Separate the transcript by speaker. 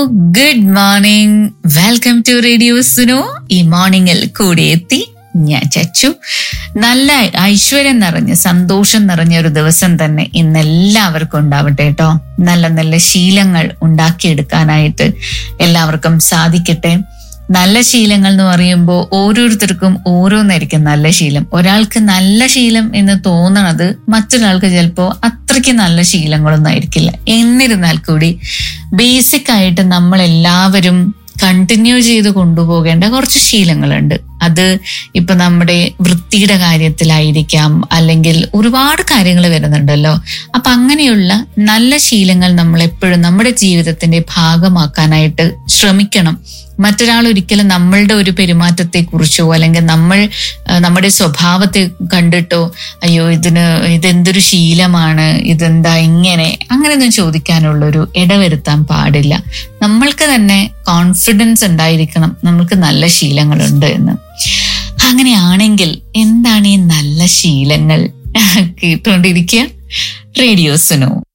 Speaker 1: good morning welcome to radio Suno ഈ മോർണിംഗിൽ കൂടി എത്തി ഞാൻ ചച്ചു നല്ല ഐശ്വര്യം നിറഞ്ഞ സന്തോഷം നിറഞ്ഞ ഒരു ദിവസം തന്നെ ഇന്ന് എല്ലാവർക്കും ഉണ്ടാവട്ടെ കേട്ടോ നല്ല നല്ല ശീലങ്ങൾ ഉണ്ടാക്കിയെടുക്കാനായിട്ട് എല്ലാവർക്കും സാധിക്കട്ടെ നല്ല ശീലങ്ങൾ എന്ന് പറയുമ്പോൾ ഓരോരുത്തർക്കും ഓരോന്നായിരിക്കും നല്ല ശീലം ഒരാൾക്ക് നല്ല ശീലം എന്ന് തോന്നണത് മറ്റൊരാൾക്ക് ചിലപ്പോൾ അത്രയ്ക്ക് നല്ല ശീലങ്ങളൊന്നും ആയിരിക്കില്ല എന്നിരുന്നാൽ കൂടി ബേസിക് ആയിട്ട് നമ്മൾ എല്ലാവരും കണ്ടിന്യൂ ചെയ്ത് കൊണ്ടുപോകേണ്ട കുറച്ച് ശീലങ്ങളുണ്ട് അത് ഇപ്പൊ നമ്മുടെ വൃത്തിയുടെ കാര്യത്തിലായിരിക്കാം അല്ലെങ്കിൽ ഒരുപാട് കാര്യങ്ങൾ വരുന്നുണ്ടല്ലോ അപ്പൊ അങ്ങനെയുള്ള നല്ല ശീലങ്ങൾ നമ്മൾ എപ്പോഴും നമ്മുടെ ജീവിതത്തിന്റെ ഭാഗമാക്കാനായിട്ട് ശ്രമിക്കണം മറ്റൊരാൾ ഒരിക്കലും നമ്മളുടെ ഒരു പെരുമാറ്റത്തെ കുറിച്ചോ അല്ലെങ്കിൽ നമ്മൾ ആ, നമ്മുടെ സ്വഭാവത്തെ കണ്ടിട്ടോ അയ്യോ ഇതിന് ഇതെന്തൊരു ശീലമാണ് ഇതെന്താ ഇങ്ങനെ അങ്ങനെയൊന്നും ചോദിക്കാനുള്ള ഒരു ഇടവരുത്താൻ പാടില്ല നമ്മൾക്ക് തന്നെ കോൺഫിഡൻസ് ഉണ്ടായിരിക്കണം നമ്മൾക്ക് നല്ല ശീലങ്ങളുണ്ട് എന്ന് അങ്ങനെയാണെങ്കിൽ എന്താണ് ഈ നല്ല ശീലങ്ങൾ കേട്ടുകൊണ്ടിരിക്കുക റേഡിയോസിനോ